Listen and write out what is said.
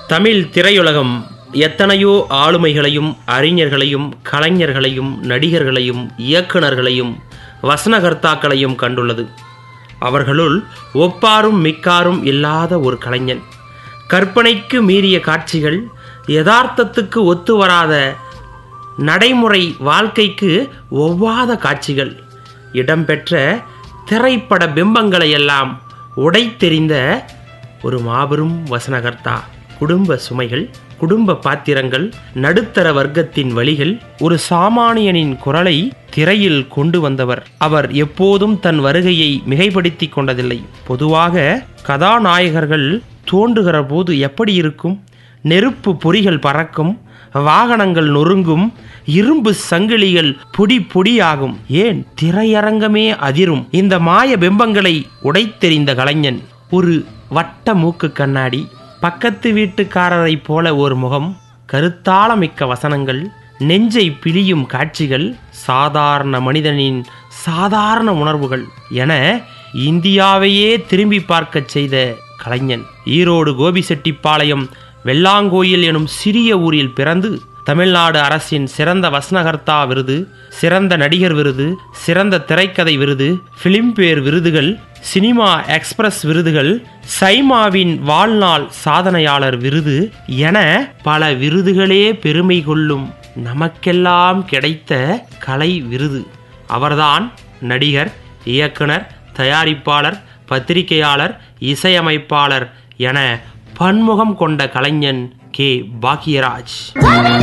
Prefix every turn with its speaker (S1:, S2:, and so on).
S1: தமிழ் திரையுலகம் எத்தனையோ ஆளுமைகளையும் அறிஞர்களையும் கலைஞர்களையும் நடிகர்களையும் இயக்குனர்களையும் வசனகர்த்தாக்களையும் கண்டுள்ளது அவர்களுள் ஒப்பாரும் மிக்காரும் இல்லாத ஒரு கலைஞன் கற்பனைக்கு மீறிய காட்சிகள் யதார்த்தத்துக்கு ஒத்து வராத நடைமுறை வாழ்க்கைக்கு ஒவ்வாத காட்சிகள் இடம்பெற்ற திரைப்பட பிம்பங்களை எல்லாம் உடைத்தெறிந்த ஒரு மாபெரும் வசனகர்த்தா குடும்ப சுமைகள் குடும்ப பாத்திரங்கள் நடுத்தர வர்க்கத்தின் வழிகள் ஒரு சாமானியனின் குரலை திரையில் கொண்டு வந்தவர் அவர் எப்போதும் தன் வருகையை மிகைப்படுத்தி கொண்டதில்லை பொதுவாக கதாநாயகர்கள் தோன்றுகிற போது எப்படி இருக்கும் நெருப்பு பொறிகள் பறக்கும் வாகனங்கள் நொறுங்கும் இரும்பு சங்கிலிகள் பொடி பொடியாகும் ஏன் திரையரங்கமே அதிரும் இந்த மாய பிம்பங்களை உடைத்தெறிந்த கலைஞன் ஒரு வட்ட மூக்கு கண்ணாடி பக்கத்து வீட்டுக்காரரைப் போல ஒரு முகம் கருத்தாளமிக்க வசனங்கள் நெஞ்சை பிழியும் காட்சிகள் சாதாரண மனிதனின் சாதாரண உணர்வுகள் என இந்தியாவையே திரும்பி பார்க்கச் செய்த கலைஞன் ஈரோடு கோபிசெட்டிப்பாளையம் வெள்ளாங்கோயில் எனும் சிறிய ஊரில் பிறந்து தமிழ்நாடு அரசின் சிறந்த வசனகர்த்தா விருது சிறந்த நடிகர் விருது சிறந்த திரைக்கதை விருது பிலிம்பேர் விருதுகள் சினிமா எக்ஸ்பிரஸ் விருதுகள் சைமாவின் வாழ்நாள் சாதனையாளர் விருது என பல விருதுகளே பெருமை கொள்ளும் நமக்கெல்லாம் கிடைத்த கலை விருது அவர்தான் நடிகர் இயக்குனர் தயாரிப்பாளர் பத்திரிகையாளர் இசையமைப்பாளர் என பன்முகம் கொண்ட கலைஞன் கே பாக்யராஜ்